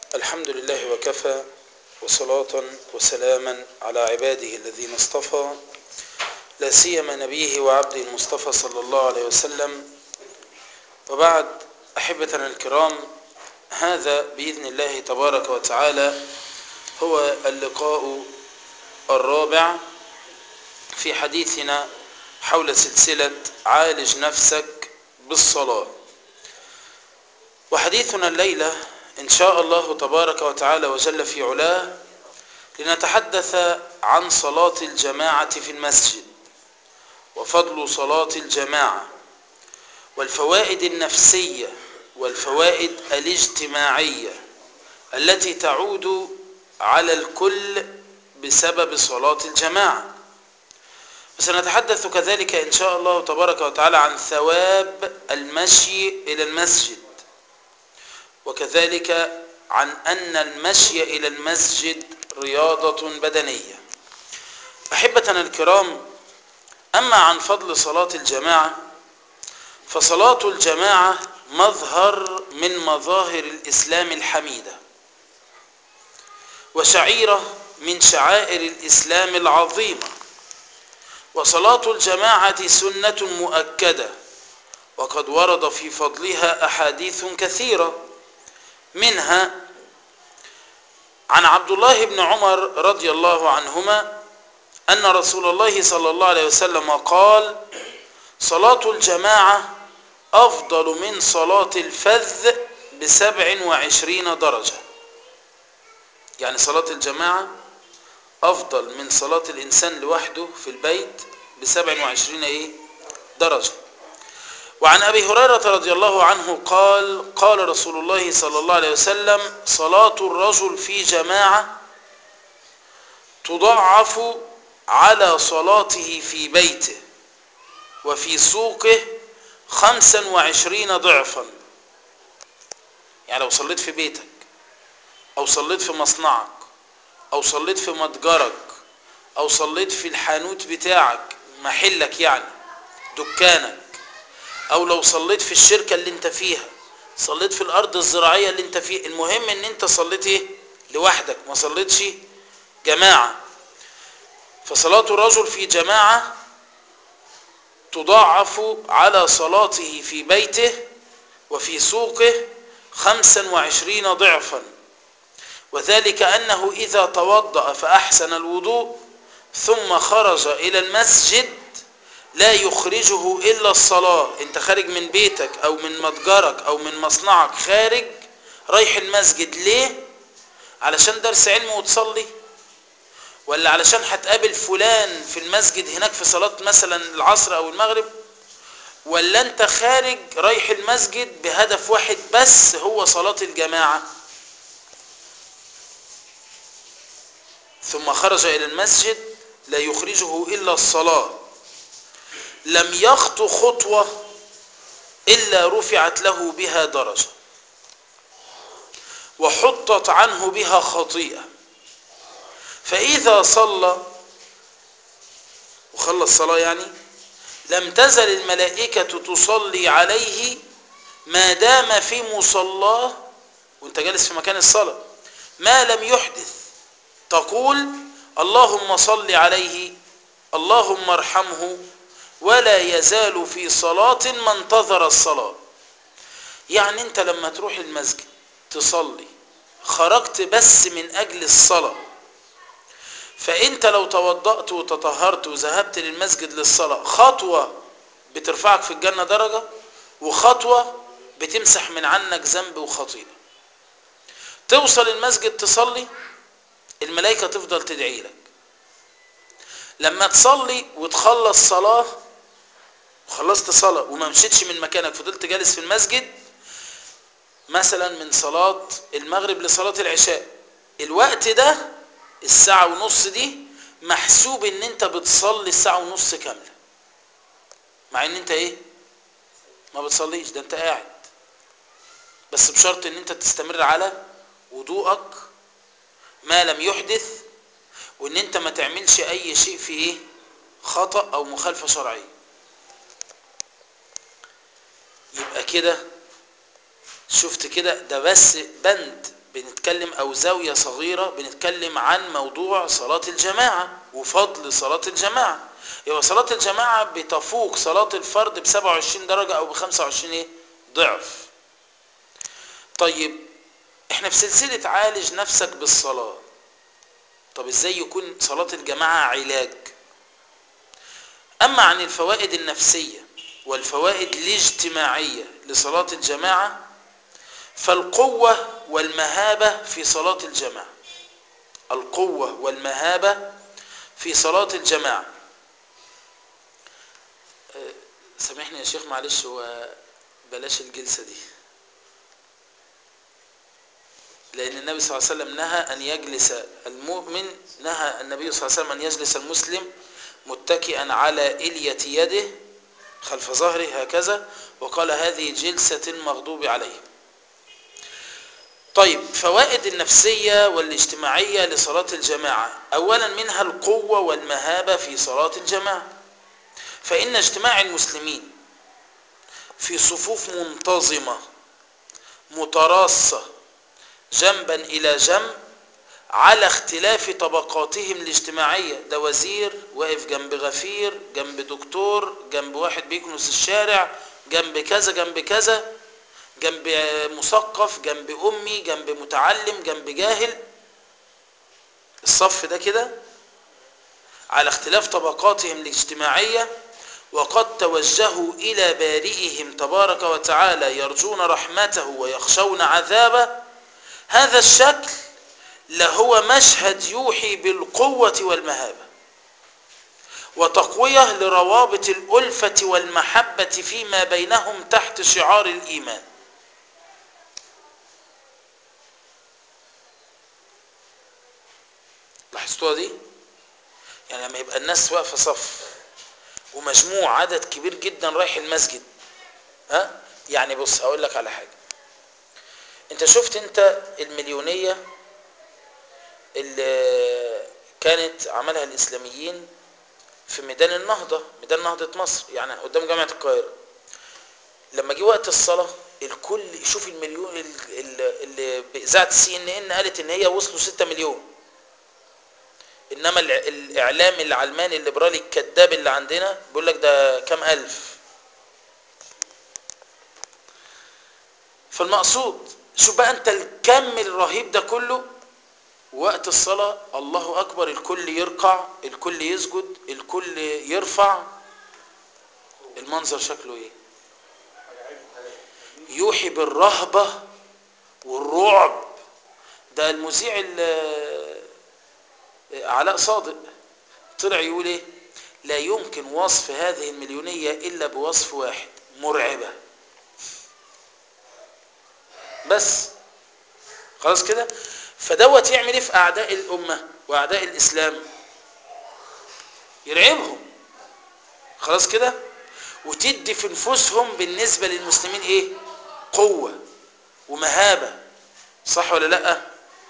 الحمد لله وكفى وصلاة وسلاما على عباده الذين اصطفى لا سيما نبيه وعبده المصطفى صلى الله عليه وسلم وبعد أحبتنا الكرام هذا بإذن الله تبارك وتعالى هو اللقاء الرابع في حديثنا حول سلسلة عالج نفسك بالصلاة وحديثنا الليلة إن شاء الله تبارك وتعالى وجل في علاه لنتحدث عن صلاة الجماعة في المسجد وفضل صلاة الجماعة والفوائد النفسية والفوائد الاجتماعية التي تعود على الكل بسبب صلاة الجماعة وسنتحدث كذلك إن شاء الله تبارك وتعالى عن ثواب المشي إلى المسجد وكذلك عن أن المشي إلى المسجد رياضة بدنية أحبتنا الكرام أما عن فضل صلاة الجماعة فصلاة الجماعة مظهر من مظاهر الإسلام الحميدة وشعيرة من شعائر الإسلام العظيمة وصلاة الجماعة سنة مؤكدة وقد ورد في فضلها أحاديث كثيرة منها عن عبد الله بن عمر رضي الله عنهما أن رسول الله صلى الله عليه وسلم قال صلاة الجماعة أفضل من صلاة الفذ بسبع وعشرين درجة يعني صلاة الجماعة أفضل من صلاة الإنسان لوحده في البيت بسبع وعشرين إيه؟ درجة وعن أبي هريرة رضي الله عنه قال قال رسول الله صلى الله عليه وسلم صلاة الرجل في جماعة تضعف على صلاته في بيته وفي سوقه خمسا وعشرين ضعفا يعني لو صليت في بيتك أو صليت في مصنعك أو صليت في متجرك أو صليت في الحانوت بتاعك محلك يعني دكانك او لو صليت في الشركة اللي انت فيها صليت في الارض الزراعية اللي انت فيها المهم ان انت صليت ايه لوحدك ما صليتش جماعة فصلاة الرجل في جماعة تضاعف على صلاته في بيته وفي سوقه خمسا وعشرين ضعفا وذلك أنه إذا توضأ فأحسن الوضوء ثم خرج إلى المسجد لا يخرجه إلا الصلاة انت خارج من بيتك او من متجرك او من مصنعك خارج رايح المسجد ليه علشان درس علم وتصلي ولا علشان هتقابل فلان في المسجد هناك في صلاة مثلا العصر او المغرب ولا انت خارج رايح المسجد بهدف واحد بس هو صلاة الجماعة ثم خرج الى المسجد لا يخرجه الا الصلاه لم يخط خطوة إلا رفعت له بها درجة وحطت عنه بها خطيئة فإذا صلى وخلص صلاة يعني لم تزل الملائكة تصلي عليه ما دام في مصلاه وانت جالس في مكان الصلاة ما لم يحدث تقول اللهم صل عليه اللهم ارحمه ولا يزال في صلاة ما انتظر الصلاة يعني انت لما تروح المسجد تصلي خرجت بس من اجل الصلاة فانت لو توضأت وتطهرت وذهبت للمسجد للصلاة خطوة بترفعك في الجنة درجة وخطوة بتمسح من عنك ذنب وخطيئة توصل المسجد تصلي الملائكة تفضل تدعي لك لما تصلي وتخلص صلاة خلصت صلاة وما مشيتش من مكانك فضلت جالس في المسجد مثلا من صلاة المغرب لصلاة العشاء الوقت ده الساعة ونص دي محسوب ان انت بتصلي الساعة ونص كاملة مع ان انت ايه ما بتصليش ده انت قاعد بس بشرط ان انت تستمر على وضوءك ما لم يحدث وان انت ما تعملش اي شيء في ايه خطأ او مخالفة شرعية يبقى كده شفت كده ده بس بند بنتكلم او زاوية صغيرة بنتكلم عن موضوع صلاة الجماعة وفضل صلاة الجماعة يبقى صلاة الجماعة بتفوق صلاة الفرد ب 27 درجة او ب 25 ايه ضعف طيب احنا في سلسلة عالج نفسك بالصلاة طب ازاي يكون صلاة الجماعة علاج اما عن الفوائد النفسية والفوائد الاجتماعية لصلاة الجماعة فالقوة والمهابة في صلاة الجماعة القوة والمهابة في صلاة الجماعة أه، سامحني يا شيخ معلش هو بلاش الجلسة دي لأن النبي صلى الله عليه وسلم نهى أن يجلس المؤمن نهى النبي صلى الله عليه وسلم أن يجلس المسلم متكئا على إلية يده خلف ظهره هكذا وقال هذه جلسة المغضوب عليه طيب فوائد النفسية والاجتماعية لصلاة الجماعة أولا منها القوة والمهابة في صلاة الجماعة فإن اجتماع المسلمين في صفوف منتظمة متراصة جنبا إلى جنب على اختلاف طبقاتهم الاجتماعية ده وزير واقف جنب غفير جنب دكتور جنب واحد بيكنس الشارع جنب كذا جنب كذا جنب مثقف جنب أمي جنب متعلم جنب جاهل الصف ده كده على اختلاف طبقاتهم الاجتماعية وقد توجهوا إلى بارئهم تبارك وتعالى يرجون رحمته ويخشون عذابه هذا الشكل لهو مشهد يوحي بالقوة والمهابة وتقوية لروابط الألفة والمحبة فيما بينهم تحت شعار الإيمان لاحظتوها دي يعني لما يبقى الناس واقفه صف ومجموع عدد كبير جدا رايح المسجد ها يعني بص هقول لك على حاجه انت شفت انت المليونيه اللي كانت عملها الاسلاميين في ميدان النهضه ميدان نهضه مصر يعني قدام جامعه القاهره لما جه وقت الصلاه الكل يشوف المليون اللي باذاعه سي ان ان قالت ان هي وصلوا 6 مليون انما الاعلام العلماني الليبرالي الكذاب اللي عندنا بيقول لك ده كام الف فالمقصود شوف بقى انت الكم الرهيب ده كله وقت الصلاة الله أكبر الكل يركع الكل يسجد الكل يرفع المنظر شكله ايه يوحي بالرهبة والرعب ده المذيع علاء صادق طلع يقول ايه لا يمكن وصف هذه المليونية الا بوصف واحد مرعبة بس خلاص كده فدوت يعمل ايه في اعداء الامة واعداء الاسلام يرعبهم خلاص كده وتدي في نفوسهم بالنسبة للمسلمين ايه قوة ومهابة صح ولا لأ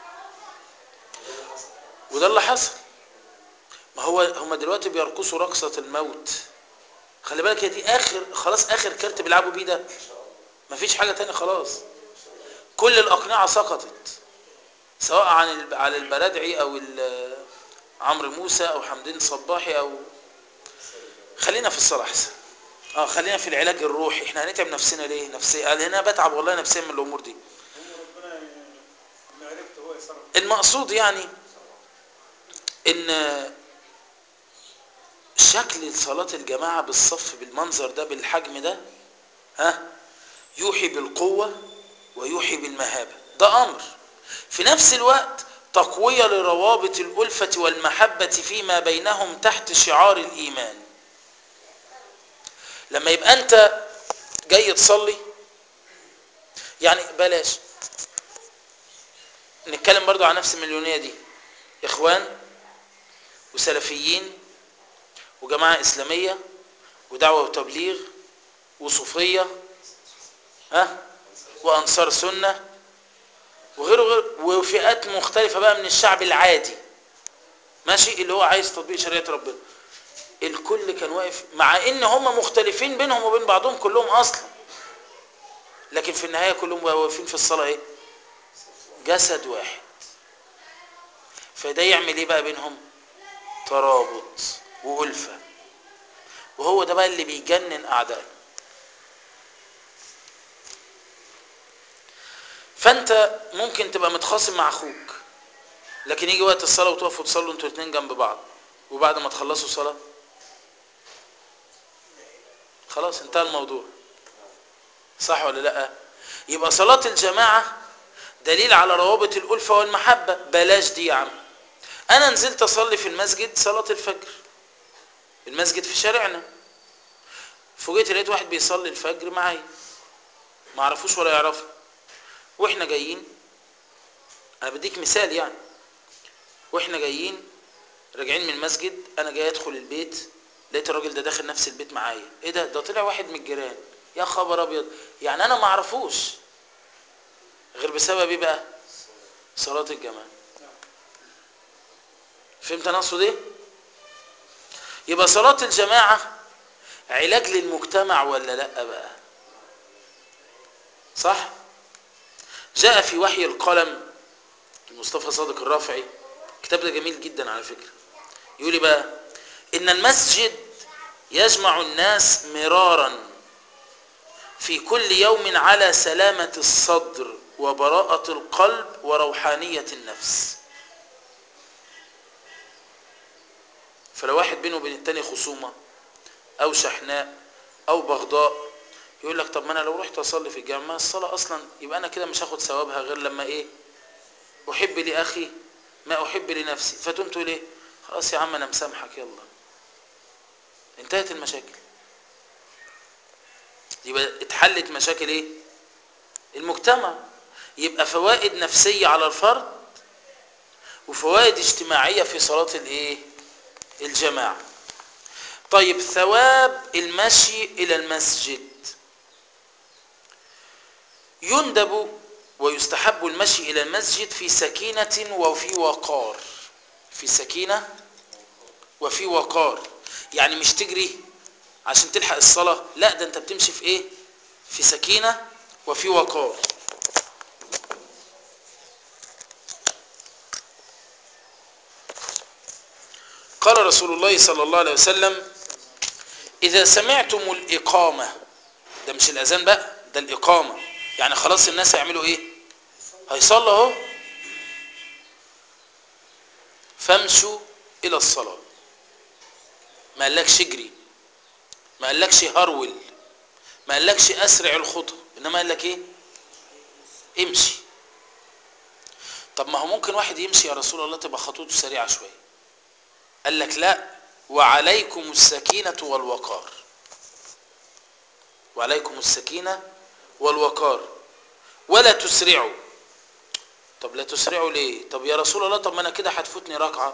وده اللي حصل ما هو هم دلوقتي بيرقصوا رقصة الموت خلي بالك هي دي اخر خلاص اخر كارت بيلعبوا بيه ده مفيش حاجة تاني خلاص كل الاقنعة سقطت سواء عن على البلدعي او عمرو موسى او حمدين صباحي او خلينا في الصلاة احسن اه خلينا في العلاج الروحي احنا هنتعب نفسنا ليه نفسيا قال هنا بتعب والله نفسيا من الامور دي المقصود يعني ان شكل صلاة الجماعة بالصف بالمنظر ده بالحجم ده ها يوحي بالقوة ويوحي بالمهابة ده امر في نفس الوقت تقوية لروابط الألفة والمحبة فيما بينهم تحت شعار الإيمان لما يبقى أنت جاي تصلي يعني بلاش نتكلم برضو عن نفس المليونية دي إخوان وسلفيين وجماعة إسلامية ودعوة وتبليغ وصوفية ها وأنصار سنة وغيره غير وفئات مختلفة بقى من الشعب العادي ماشي اللي هو عايز تطبيق شريعة ربنا الكل كان واقف مع ان هم مختلفين بينهم وبين بعضهم كلهم اصلا لكن في النهاية كلهم واقفين في الصلاة ايه جسد واحد فده يعمل ايه بقى بينهم ترابط وألفة وهو ده بقى اللي بيجنن أعدائنا فأنت ممكن تبقى متخاصم مع أخوك لكن يجي وقت الصلاة وتقفوا تصلوا انتوا الاتنين جنب بعض وبعد ما تخلصوا صلاة خلاص انتهى الموضوع صح ولا لا يبقى صلاة الجماعة دليل على روابط الألفة والمحبة بلاش دي يا عم أنا نزلت أصلي في المسجد صلاة الفجر المسجد في شارعنا فوجئت لقيت واحد بيصلي الفجر معايا ما اعرفوش ولا يعرفني واحنا جايين انا بديك مثال يعني واحنا جايين راجعين من المسجد انا جاي ادخل البيت لقيت الراجل ده داخل نفس البيت معايا ايه ده ده طلع واحد من الجيران يا خبر ابيض يعني انا ما اعرفوش غير بسبب ايه بقى صلاه الجماعه فهمت انا اقصد ايه يبقى صلاه الجماعه علاج للمجتمع ولا لا بقى صح جاء في وحي القلم المصطفى صادق الرافعي الكتاب ده جميل جدا على فكرة يقول بقى إن المسجد يجمع الناس مرارا في كل يوم على سلامة الصدر وبراءة القلب وروحانية النفس فلو واحد بينه وبين التاني خصومة أو شحناء أو بغضاء يقول لك طب ما أنا لو رحت أصلي في الجامعة الصلاة أصلا يبقى أنا كده مش هاخد ثوابها غير لما إيه أحب لأخي ما أحب لنفسي فتقوم تقول إيه خلاص يا عم أنا مسامحك يلا انتهت المشاكل يبقى اتحلت مشاكل إيه المجتمع يبقى فوائد نفسية على الفرد وفوائد اجتماعية في صلاة الإيه الجماعة طيب ثواب المشي إلى المسجد يندب ويستحب المشي إلى المسجد في سكينة وفي وقار في سكينة وفي وقار يعني مش تجري عشان تلحق الصلاة لا ده انت بتمشي في ايه في سكينة وفي وقار قال رسول الله صلى الله عليه وسلم إذا سمعتم الإقامة ده مش الأذان بقى ده الإقامة يعني خلاص الناس هيعملوا إيه هيصلوا اهو فامشوا إلى الصلاة ما قالكش اجري ما قالكش هرول ما قالكش أسرع الخطى إنما قال لك إيه امشي طب ما هو ممكن واحد يمشي يا رسول الله تبقى خطوته سريعة شوية قال لك لا وعليكم السكينة والوقار وعليكم السكينة والوقار ولا تسرعوا طب لا تسرعوا ليه طب يا رسول الله طب ما انا كده هتفوتني ركعة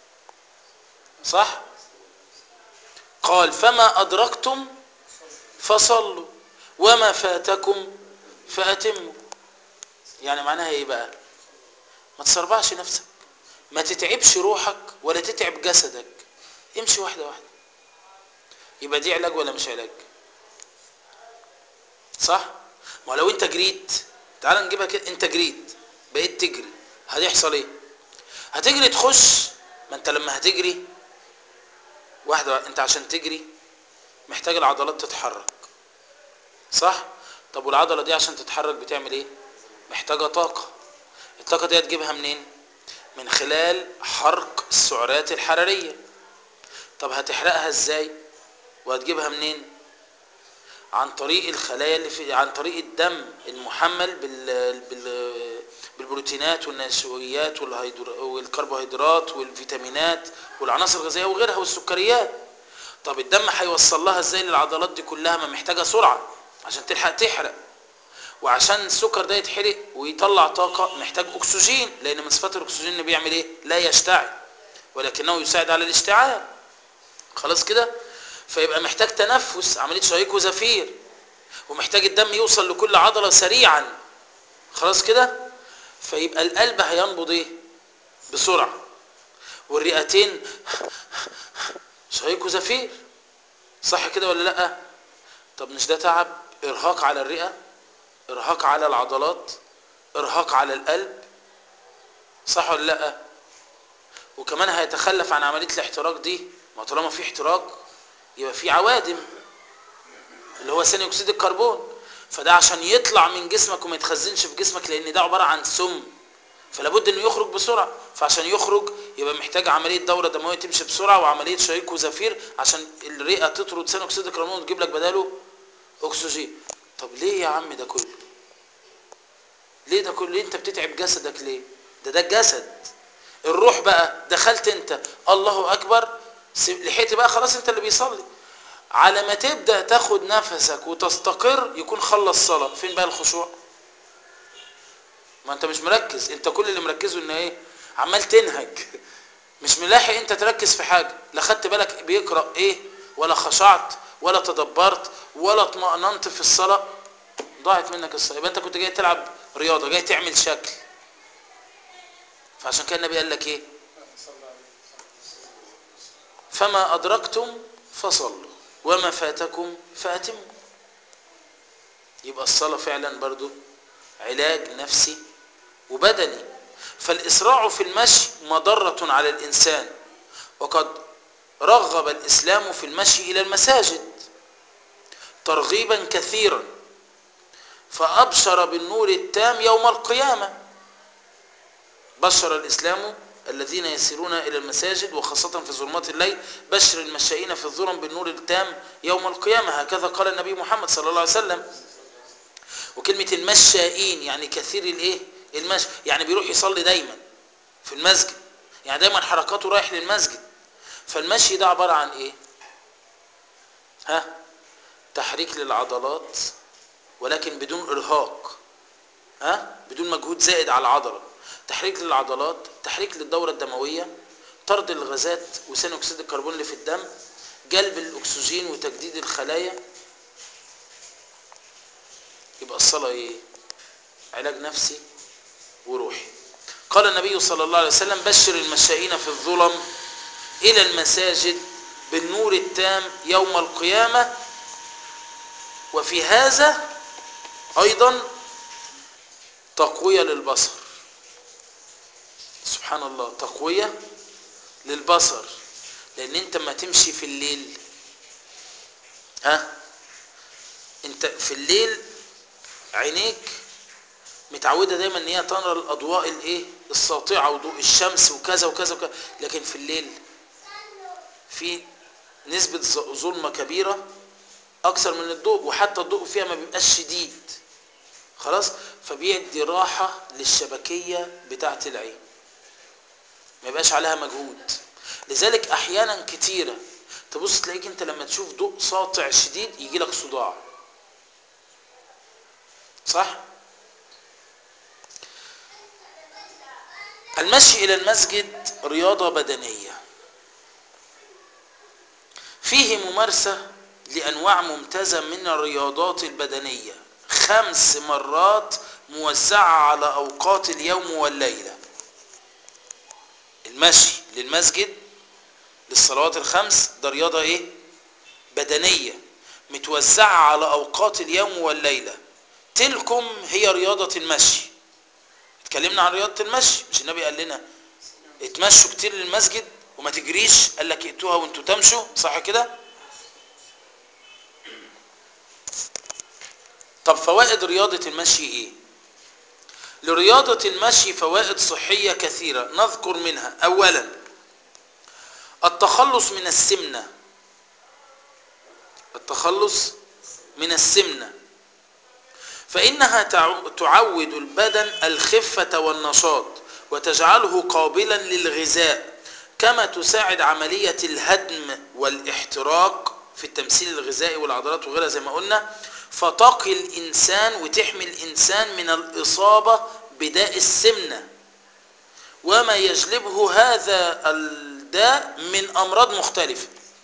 صح قال فما أدركتم فصلوا وما فاتكم فأتموا يعني معناها ايه بقى ما تسربعش نفسك ما تتعبش روحك ولا تتعب جسدك امشي واحدة واحدة يبقى دي علاج ولا مش علاج صح ما لو انت جريت تعال نجيبها كده انت جريت بقيت تجري هيحصل ايه هتجري تخش ما انت لما هتجري واحدة انت عشان تجري محتاج العضلات تتحرك صح طب والعضلة دي عشان تتحرك بتعمل ايه محتاجة طاقة الطاقة دي هتجيبها منين من خلال حرق السعرات الحرارية طب هتحرقها ازاي وهتجيبها منين عن طريق الخلايا اللي في عن طريق الدم المحمل بال... بال... بالبروتينات والنشويات والهيدر... والكربوهيدرات والفيتامينات والعناصر الغذائيه وغيرها والسكريات طب الدم هيوصل لها ازاي للعضلات دي كلها ما محتاجه سرعه عشان تلحق تحرق وعشان السكر ده يتحرق ويطلع طاقه محتاج اكسجين لان من صفات الاكسجين انه بيعمل ايه لا يشتعل ولكنه يساعد على الاشتعال خلاص كده فيبقى محتاج تنفس عمليه شهيق وزفير ومحتاج الدم يوصل لكل عضله سريعا خلاص كده فيبقى القلب هينبض ايه بسرعه والرئتين شهيق وزفير صح كده ولا لا طب مش ده تعب ارهاق على الرئه ارهاق على العضلات ارهاق على القلب صح ولا لا وكمان هيتخلف عن عمليه الاحتراق دي ما طالما في احتراق يبقى في عوادم اللي هو ثاني اكسيد الكربون فده عشان يطلع من جسمك وما يتخزنش في جسمك لان ده عباره عن سم فلا بد انه يخرج بسرعه فعشان يخرج يبقى محتاج عمليه دوره دمويه تمشي بسرعه وعمليه شهيق وزفير عشان الرئه تطرد ثاني اكسيد الكربون وتجيب لك بداله اكسجين طب ليه يا عم ده كله ليه ده كله ليه انت بتتعب جسدك ليه ده ده الجسد الروح بقى دخلت انت الله اكبر لحقت بقى خلاص انت اللي بيصلي على ما تبدا تاخد نفسك وتستقر يكون خلص صلاه فين بقى الخشوع ما انت مش مركز انت كل اللي مركزه ان ايه عمال تنهج مش ملاحق انت تركز في حاجه لا خدت بالك بيقرا ايه ولا خشعت ولا تدبرت ولا اطمأننت في الصلاه ضاعت منك الصلاه يبقى انت كنت جاي تلعب رياضه جاي تعمل شكل فعشان كده النبي قال لك ايه فما ادركتم فصلوا وما فاتكم فاتموا يبقى الصلاه فعلا برضو علاج نفسي وبدني فالإسراع في المشي مضرة على الإنسان وقد رغب الإسلام في المشي إلى المساجد ترغيبا كثيرا فأبشر بالنور التام يوم القيامة بشر الإسلام الذين يسيرون إلى المساجد وخاصة في ظلمات الليل بشر المشائين في الظلم بالنور التام يوم القيامة هكذا قال النبي محمد صلى الله عليه وسلم وكلمة المشائين يعني كثير الايه المشي يعني بيروح يصلي دايما في المسجد يعني دايما حركاته رايح للمسجد فالمشي ده عبارة عن ايه ها تحريك للعضلات ولكن بدون ارهاق ها بدون مجهود زائد على العضلة تحريك للعضلات تحريك للدورة الدموية طرد الغازات وثاني اكسيد الكربون اللي في الدم جلب الاكسجين وتجديد الخلايا يبقى الصلاة ايه علاج نفسي وروحي قال النبي صلى الله عليه وسلم بشر المشائين في الظلم إلى المساجد بالنور التام يوم القيامة وفي هذا أيضا تقوية للبصر سبحان الله تقوية للبصر لأن أنت ما تمشي في الليل ها أنت في الليل عينيك متعوده دايما ان هي ترى الاضواء الايه الساطعه وضوء الشمس وكذا وكذا وكذا لكن في الليل في نسبه ظلمه كبيره اكثر من الضوء وحتى الضوء فيها ما بيبقاش شديد خلاص فبيدي راحه للشبكيه بتاعه العين ما يبقاش عليها مجهود لذلك احيانا كتيره تبص تلاقيك انت لما تشوف ضوء ساطع شديد يجي لك صداع صح المشي إلى المسجد رياضة بدنية فيه ممارسة لأنواع ممتازة من الرياضات البدنية خمس مرات موزعة على أوقات اليوم والليلة المشي للمسجد للصلوات الخمس ده رياضة ايه بدنية متوزعة على أوقات اليوم والليلة تلكم هي رياضة المشي اتكلمنا عن رياضة المشي مش النبي قال لنا اتمشوا كتير للمسجد وما تجريش قال لك ائتوها وانتوا تمشوا صح كده طب فوائد رياضة المشي ايه لرياضة المشي فوائد صحية كثيرة نذكر منها اولا التخلص من السمنة التخلص من السمنه فإنها تعود البدن الخفة والنشاط وتجعله قابلا للغذاء كما تساعد عملية الهدم والاحتراق في التمثيل الغذائي والعضلات وغيرها زي ما قلنا فتقي الإنسان وتحمي الإنسان من الإصابة بداء السمنة وما يجلبه هذا الداء من أمراض مختلفة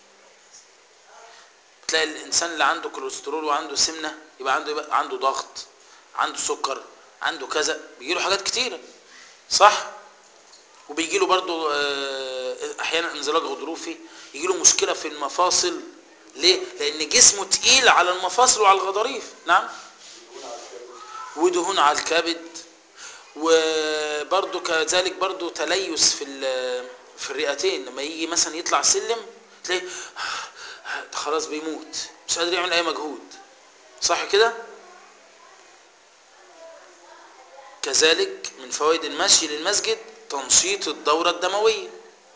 تلاقي الإنسان اللي عنده كوليسترول وعنده سمنة يبقى عنده يبقى عنده ضغط عنده سكر عنده كذا بيجي له حاجات كتيره صح وبيجي له برضه احيانا انزلاق غضروفي يجي له مشكله في المفاصل ليه لان جسمه تقيل على المفاصل وعلى الغضاريف نعم ودهون على الكبد وبرضو كذلك برضو تليس في ال- في الرئتين لما يجي مثلا يطلع سلم تلاقيه خلاص بيموت مش قادر يعمل اي مجهود صح كده كذلك من فوائد المشي للمسجد تنشيط الدورة الدموية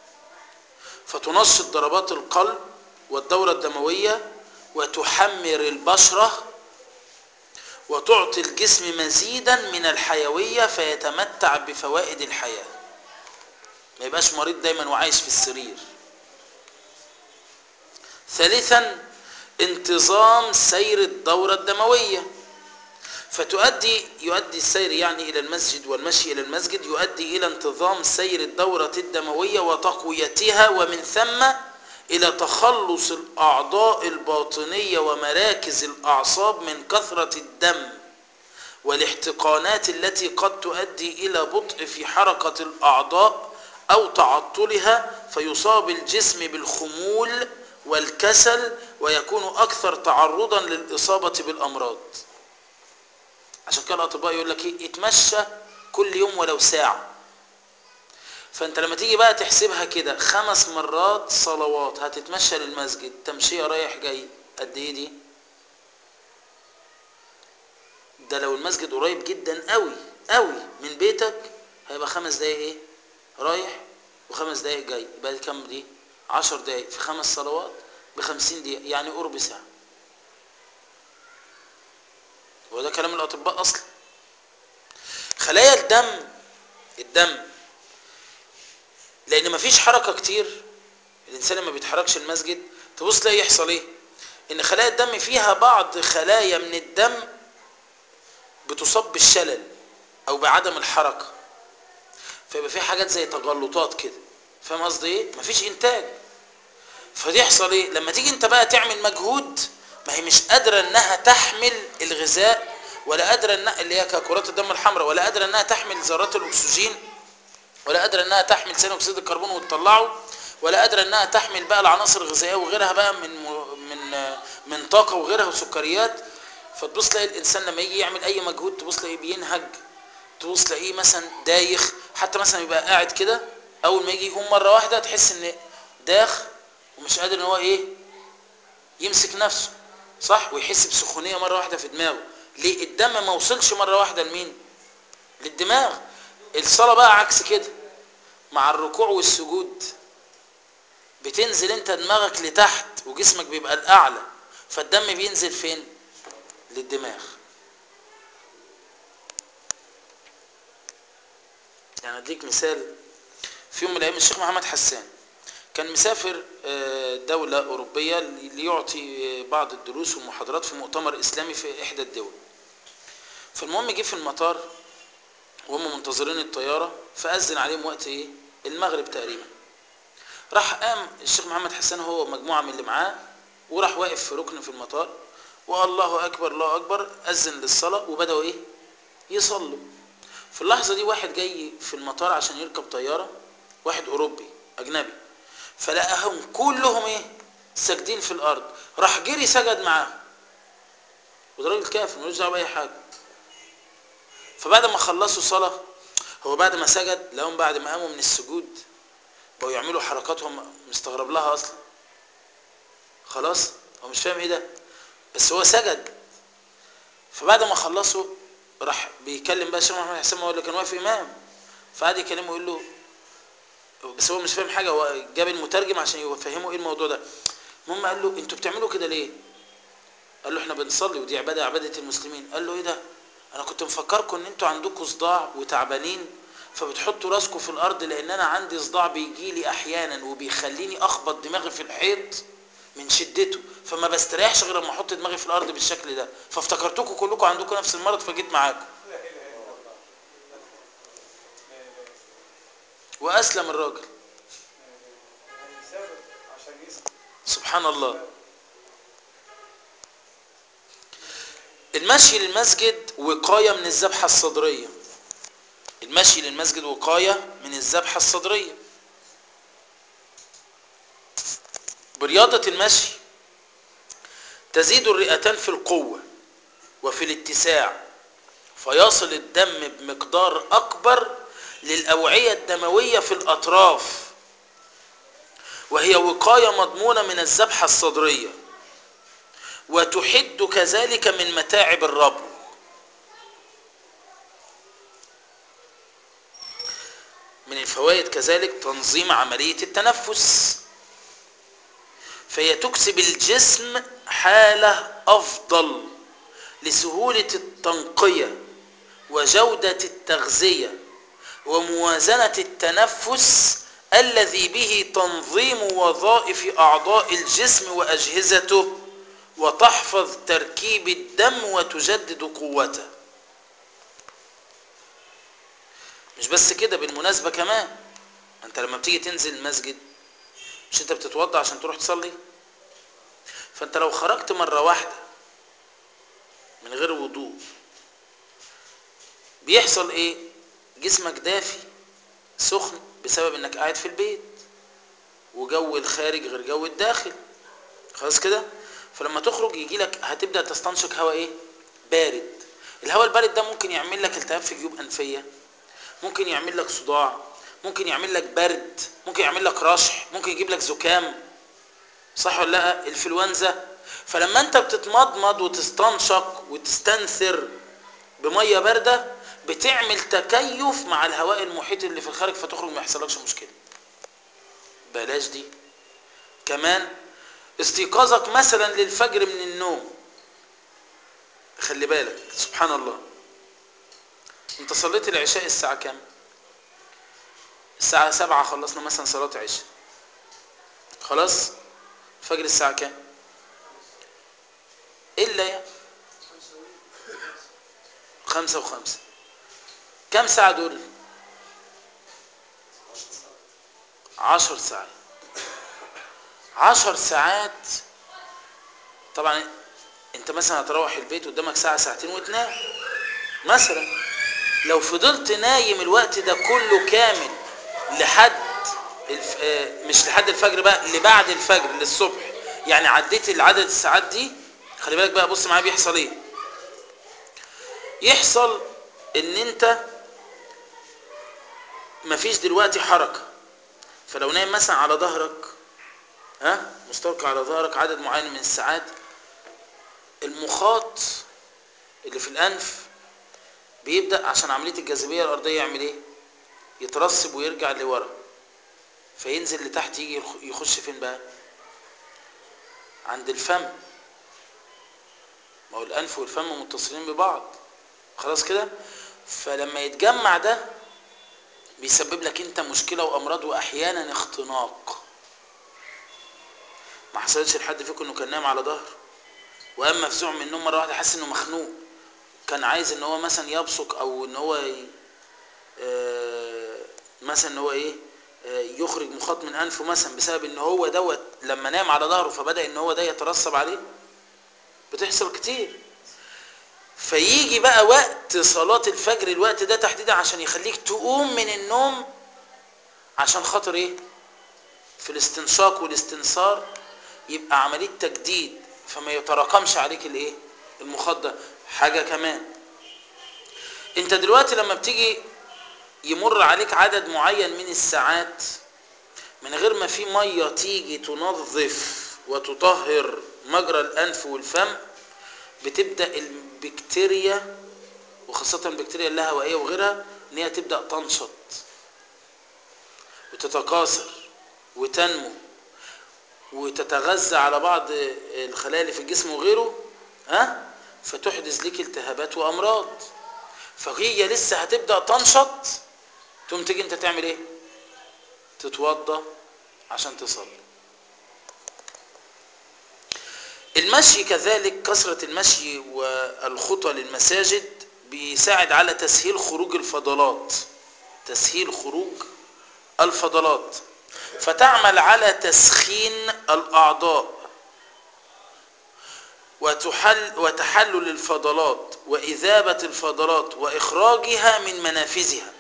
فتنشط ضربات القلب والدورة الدموية وتحمر البشرة وتعطي الجسم مزيدا من الحيوية فيتمتع بفوائد الحياة ما يبقاش مريض دايما وعايش في السرير ثالثا انتظام سير الدورة الدموية فتؤدي يؤدي السير يعني إلى المسجد والمشي إلى المسجد يؤدي إلى انتظام سير الدورة الدموية وتقويتها ومن ثم إلى تخلص الأعضاء الباطنية ومراكز الأعصاب من كثرة الدم والاحتقانات التي قد تؤدي إلى بطء في حركة الأعضاء أو تعطلها فيصاب الجسم بالخمول والكسل ويكون أكثر تعرضا للإصابة بالأمراض عشان كده الأطباء يقول لك إيه اتمشى كل يوم ولو ساعة فانت لما تيجي بقى تحسبها كده خمس مرات صلوات هتتمشى للمسجد تمشية رايح جاي قد ايه دي ده لو المسجد قريب جدا قوي قوي من بيتك هيبقى خمس دقايق ايه رايح وخمس دقايق جاي يبقى دي كام دي عشر دقايق في خمس صلوات بخمسين دقيقة يعني قرب ساعة وده كلام الأطباء أصلا خلايا الدم الدم لان مفيش حركه كتير الانسان لما بيتحركش المسجد تبص تلاقي يحصل ايه ان خلايا الدم فيها بعض خلايا من الدم بتصاب بالشلل او بعدم الحركه فيبقى في حاجات زي تجلطات كده فاهم قصدي ايه مفيش انتاج فيحصل ايه لما تيجي انت بقى تعمل مجهود ما هي مش قادره انها تحمل الغذاء ولا قادره انها اللي هي ككرات الدم الحمراء ولا قادره انها تحمل ذرات الاكسجين ولا قادره انها تحمل ثاني اكسيد الكربون وتطلعه ولا قادره انها تحمل بقى العناصر الغذائيه وغيرها بقى من من من طاقه وغيرها وسكريات فتبص تلاقي الانسان لما يجي يعمل اي مجهود تبص تلاقيه بينهج تبص تلاقيه مثلا دايخ حتى مثلا يبقى قاعد كده اول ما يجي يقوم مره واحده تحس ان داخ ومش قادر ان هو ايه يمسك نفسه صح ويحس بسخونيه مره واحده في دماغه ليه الدم ما وصلش مره واحده لمين للدماغ الصلاه بقى عكس كده مع الركوع والسجود بتنزل انت دماغك لتحت وجسمك بيبقى الاعلى فالدم بينزل فين للدماغ يعني اديك مثال في يوم من الايام الشيخ محمد حسان كان مسافر دولة أوروبية ليعطي بعض الدروس والمحاضرات في مؤتمر إسلامي في إحدى الدول فالمهم جه في المطار وهم منتظرين الطيارة فأذن عليهم وقت إيه المغرب تقريبا راح قام الشيخ محمد حسان هو مجموعة من اللي معاه وراح واقف في ركن في المطار والله أكبر الله أكبر أذن للصلاة وبدأوا إيه يصلوا في اللحظة دي واحد جاي في المطار عشان يركب طيارة واحد أوروبي أجنبي فلقاهم كلهم إيه ساجدين في الأرض راح جري سجد معاهم وده راجل كافر ملوش دعوة بأي حاجة فبعد ما خلصوا صلاة هو بعد ما سجد لهم بعد ما قاموا من السجود بقوا يعملوا حركاتهم مستغرب لها اصلا خلاص هو مش فاهم ايه ده بس هو سجد فبعد ما خلصوا راح بيكلم بقى الشيخ محمد حسين هو اللي كان واقف امام فقعد يكلمه يقول له بس هو مش فاهم حاجه هو جاب المترجم عشان يفهمه ايه الموضوع ده المهم قال له انتوا بتعملوا كده ليه قال له احنا بنصلي ودي عباده عباده المسلمين قال له ايه ده انا كنت مفكركم ان انتوا عندكم صداع وتعبانين فبتحطوا راسكم في الارض لان انا عندي صداع بيجي لي احيانا وبيخليني اخبط دماغي في الحيط من شدته فما بستريحش غير لما احط دماغي في الارض بالشكل ده فافتكرتكم كلكم عندكم نفس المرض فجيت معاكم واسلم الراجل سبحان الله المشي للمسجد وقاية من الذبحة الصدرية المشي للمسجد وقاية من الذبحة الصدرية برياضة المشي تزيد الرئتان في القوة وفي الاتساع فيصل الدم بمقدار أكبر للأوعية الدموية في الأطراف وهي وقاية مضمونة من الذبحة الصدرية وتحد كذلك من متاعب الربو من الفوائد كذلك تنظيم عملية التنفس فهي تكسب الجسم حالة أفضل لسهولة التنقية وجودة التغذية وموازنة التنفس الذي به تنظيم وظائف أعضاء الجسم وأجهزته وتحفظ تركيب الدم وتجدد قوته مش بس كده بالمناسبة كمان انت لما بتيجي تنزل المسجد مش انت بتتوضع عشان تروح تصلي فانت لو خرجت مرة واحدة من غير وضوء بيحصل ايه جسمك دافي سخن بسبب انك قاعد في البيت وجو الخارج غير جو الداخل خلاص كده فلما تخرج يجي لك هتبدا تستنشق هواء ايه بارد الهواء البارد ده ممكن يعمل لك التهاب في جيوب انفيه ممكن يعمل لك صداع ممكن يعمل لك برد ممكن يعمل لك رشح ممكن يجيب لك زكام صح ولا لا الانفلونزا فلما انت بتتمضمض وتستنشق وتستنثر بميه بارده بتعمل تكيف مع الهواء المحيط اللي في الخارج فتخرج ما يحصلكش مشكله بلاش دي كمان استيقاظك مثلا للفجر من النوم خلي بالك سبحان الله انت صليت العشاء الساعة كام الساعة سبعة خلصنا مثلا صلاة عشاء خلاص الفجر الساعة كام إلا يعني خمسة وخمسة كم ساعة دول عشر ساعات عشر ساعات طبعا انت مثلا هتروح البيت قدامك ساعة ساعتين وتنام مثلا لو فضلت نايم الوقت ده كله كامل لحد الف... آه، مش لحد الفجر بقى لبعد الفجر للصبح يعني عديت العدد الساعات دي خلي بالك بقى بص معايا بيحصل ايه يحصل ان انت مفيش دلوقتي حركة فلو نايم مثلا على ظهرك ها مستلقي على ظهرك عدد معين من الساعات المخاط اللي في الانف بيبدا عشان عمليه الجاذبيه الارضيه يعمل ايه يترسب ويرجع لورا فينزل لتحت يجي يخش فين بقى عند الفم ما هو الانف والفم متصلين ببعض خلاص كده فلما يتجمع ده بيسبب لك انت مشكله وامراض واحيانا اختناق ما حصلتش لحد فيكم انه كان نايم على ظهر وقام مفزوع من النوم مره واحده حس انه مخنوق كان عايز ان هو مثلا يبصق او ان هو ي... آه مثلا ان هو ايه آه يخرج مخاط من انفه مثلا بسبب ان هو دوت لما نام على ظهره فبدا ان هو ده يترسب عليه بتحصل كتير فيجي بقى وقت صلاة الفجر الوقت ده تحديدا عشان يخليك تقوم من النوم عشان خاطر ايه في الاستنشاق والاستنصار يبقى عملية تجديد فما يتراكمش عليك الايه المخاط ده حاجة كمان انت دلوقتي لما بتيجي يمر عليك عدد معين من الساعات من غير ما في مية تيجي تنظف وتطهر مجرى الانف والفم بتبدأ البكتيريا وخاصة البكتيريا اللاهوائية وغيرها ان هي تبدأ تنشط وتتكاثر وتنمو وتتغذى على بعض الخلايا اللي في الجسم وغيره ها فتحدث لك التهابات وامراض فهي لسه هتبدا تنشط تقوم تيجي انت تعمل ايه تتوضى عشان تصلي المشي كذلك كثرة المشي والخطى للمساجد بيساعد على تسهيل خروج الفضلات تسهيل خروج الفضلات فتعمل على تسخين الأعضاء وتحل وتحلل الفضلات وإذابة الفضلات وإخراجها من منافذها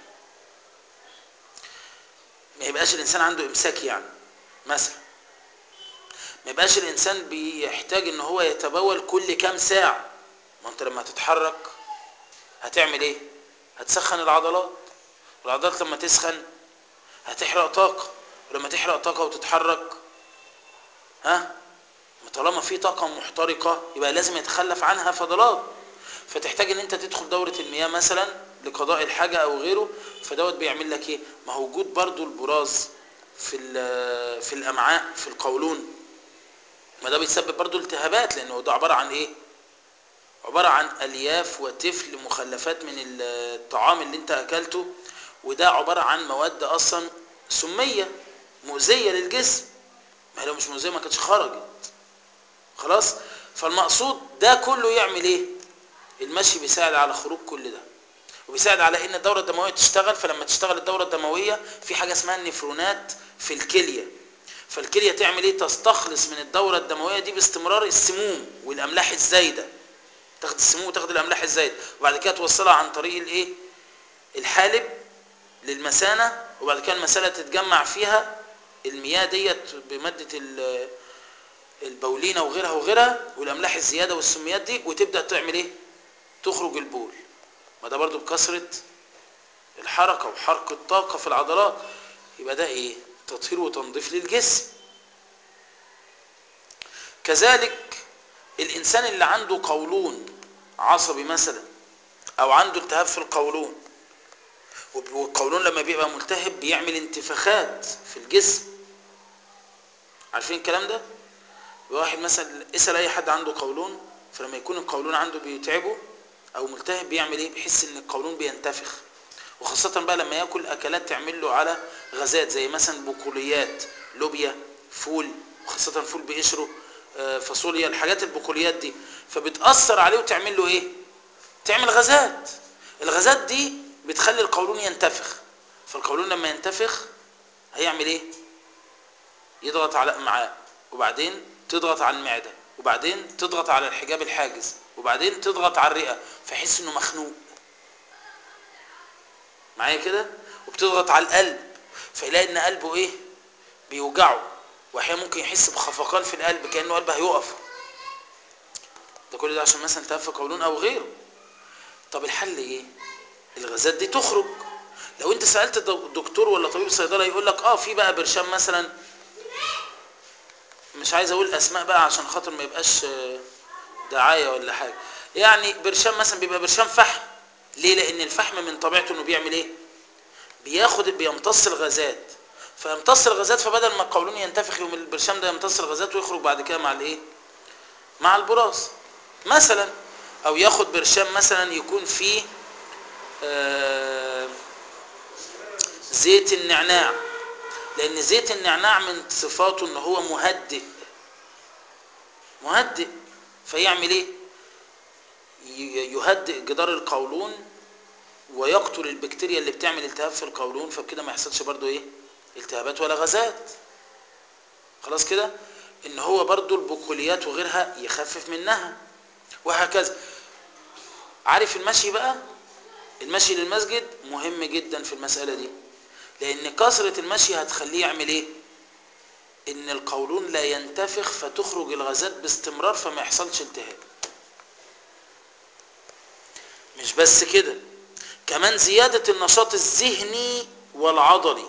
ما يبقاش الإنسان عنده إمساك يعني مثلا ما يبقاش الإنسان بيحتاج إن هو يتبول كل كام ساعة ما أنت لما تتحرك هتعمل ايه هتسخن العضلات والعضلات لما تسخن هتحرق طاقة ولما تحرق طاقة وتتحرك ها طالما في طاقة محترقة يبقى لازم يتخلف عنها فضلات فتحتاج ان انت تدخل دورة المياه مثلا لقضاء الحاجة او غيره فدوت بيعمل لك ايه ما هو وجود برضو البراز في في الامعاء في القولون ما ده بيسبب برضو التهابات لانه ده عبارة عن ايه عبارة عن الياف وتفل مخلفات من الطعام اللي انت اكلته وده عبارة عن مواد اصلا سمية مؤذية للجسم ما هي لو مش مؤذية ما كانتش خرجت خلاص فالمقصود ده كله يعمل ايه المشي بيساعد على خروج كل ده وبيساعد على ان الدورة الدموية تشتغل فلما تشتغل الدورة الدموية في حاجة اسمها النفرونات في الكلية فالكلية تعمل ايه تستخلص من الدورة الدموية دي باستمرار السموم والاملاح الزايدة تاخد السموم وتاخد الاملاح الزايدة وبعد كده توصلها عن طريق الايه الحالب للمثانة وبعد كده المثانة تتجمع فيها المياه ديت بمادة البولينة وغيرها وغيرها والاملاح الزيادة والسميات دي وتبدأ تعمل ايه تخرج البول ما ده برضو بكثرة الحركة وحرق الطاقة في العضلات يبقى ده ايه تطهير وتنظيف للجسم كذلك الانسان اللي عنده قولون عصبي مثلا او عنده التهاب في القولون والقولون لما بيبقى ملتهب بيعمل انتفاخات في الجسم عارفين الكلام ده واحد مثلا اسال اي حد عنده قولون فلما يكون القولون عنده بيتعبه او ملتهب بيعمل ايه بيحس ان القولون بينتفخ وخاصة بقى لما ياكل اكلات تعمل له على غازات زي مثلا بقوليات لوبيا فول وخاصة فول بقشره فاصوليا الحاجات البقوليات دي فبتأثر عليه وتعمل له ايه تعمل غازات الغازات دي بتخلي القولون ينتفخ فالقولون لما ينتفخ هيعمل ايه يضغط على الامعاء وبعدين تضغط على المعدة وبعدين تضغط على الحجاب الحاجز وبعدين تضغط على الرئة فيحس انه مخنوق معايا كده وبتضغط على القلب فيلاقي ان قلبه ايه بيوجعه واحيانا ممكن يحس بخفقان في القلب كانه قلبه هيقف ده كل ده عشان مثلا تهف قولون او غيره طب الحل ايه الغازات دي تخرج لو انت سالت الدكتور ولا طبيب صيدله يقول لك اه في بقى برشام مثلا مش عايز اقول اسماء بقى عشان خاطر ما يبقاش دعايه ولا حاجه يعني برشام مثلا بيبقى برشام فحم ليه لان الفحم من طبيعته انه بيعمل ايه بياخد بيمتص الغازات فيمتص الغازات فبدل ما القولون ينتفخ يوم البرشام ده يمتص الغازات ويخرج بعد كده مع الايه مع البراز مثلا او ياخد برشام مثلا يكون فيه آه زيت النعناع لان زيت النعناع من صفاته ان هو مهدئ مهدئ فيعمل ايه يهدئ جدار القولون ويقتل البكتيريا اللي بتعمل التهاب في القولون فبكده ما يحصلش برضو ايه التهابات ولا غازات خلاص كده ان هو برضو البقوليات وغيرها يخفف منها وهكذا عارف المشي بقى المشي للمسجد مهم جدا في المسألة دي لان كثرة المشي هتخليه يعمل ايه ان القولون لا ينتفخ فتخرج الغازات باستمرار فما يحصلش التهاب مش بس كده كمان زيادة النشاط الذهني والعضلي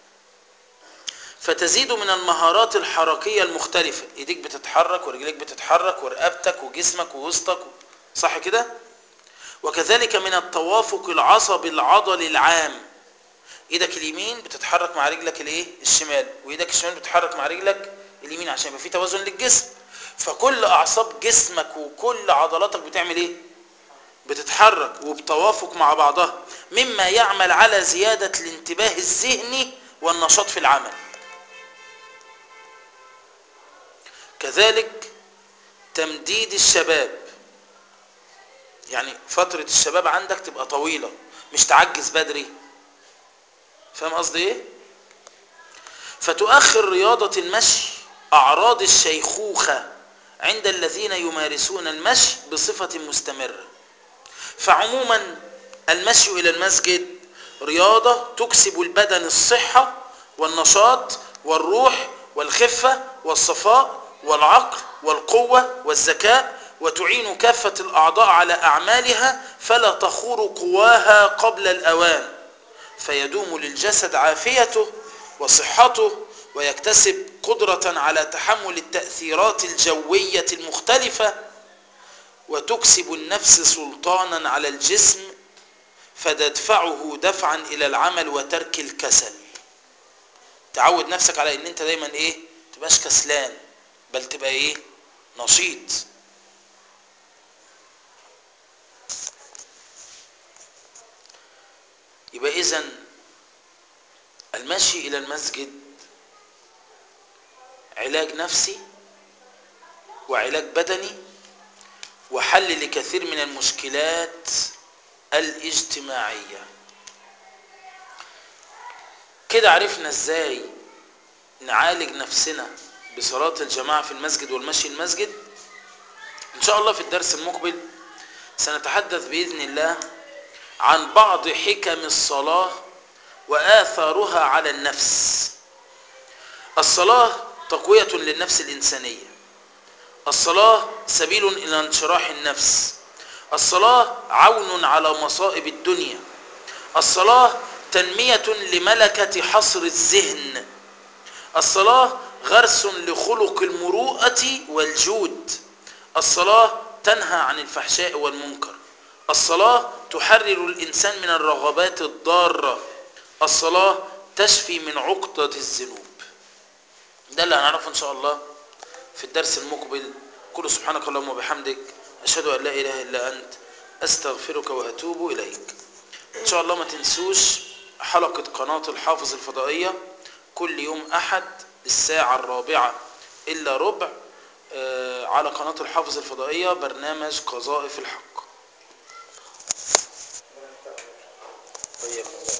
فتزيد من المهارات الحركية المختلفة ايديك بتتحرك ورجليك بتتحرك ورقبتك وجسمك ووسطك صح كده وكذلك من التوافق العصبي العضلي العام ايدك اليمين بتتحرك مع رجلك الايه الشمال وايدك الشمال بتتحرك مع رجلك اليمين عشان يبقى في توازن للجسم فكل اعصاب جسمك وكل عضلاتك بتعمل ايه بتتحرك وبتوافق مع بعضها مما يعمل على زيادة الانتباه الذهني والنشاط في العمل كذلك تمديد الشباب يعني فترة الشباب عندك تبقى طويلة مش تعجز بدري فاهم قصدي ايه فتؤخر رياضة المشي اعراض الشيخوخة عند الذين يمارسون المشي بصفة مستمرة فعموما المشي الى المسجد رياضة تكسب البدن الصحة والنشاط والروح والخفة والصفاء والعقل والقوة والذكاء وتعين كافة الأعضاء على أعمالها فلا تخور قواها قبل الأوان فيدوم للجسد عافيته وصحته ويكتسب قدرة على تحمل التأثيرات الجوية المختلفة وتكسب النفس سلطانا على الجسم فتدفعه دفعا إلى العمل وترك الكسل تعود نفسك على ان انت دايما ايه تبقاش كسلان بل تبقى ايه نشيط يبقى اذا المشي الى المسجد علاج نفسي وعلاج بدني وحل لكثير من المشكلات الاجتماعيه كده عرفنا ازاي نعالج نفسنا بصلاة الجماعة في المسجد والمشي المسجد ان شاء الله في الدرس المقبل سنتحدث بإذن الله عن بعض حكم الصلاة وآثارها على النفس الصلاة تقوية للنفس الإنسانية الصلاة سبيل إلى انشراح النفس الصلاة عون على مصائب الدنيا الصلاة تنمية لملكة حصر الذهن الصلاة غرس لخلق المروءة والجود الصلاة تنهى عن الفحشاء والمنكر الصلاة تحرر الإنسان من الرغبات الضارة الصلاة تشفي من عقدة الذنوب ده اللي هنعرفه إن شاء الله في الدرس المقبل كل سبحانك اللهم وبحمدك أشهد أن لا إله إلا أنت أستغفرك وأتوب إليك إن شاء الله ما تنسوش حلقة قناة الحافظ الفضائية كل يوم أحد الساعة الرابعة إلا ربع على قناة الحافظ الفضائية برنامج قذائف الحق طيب.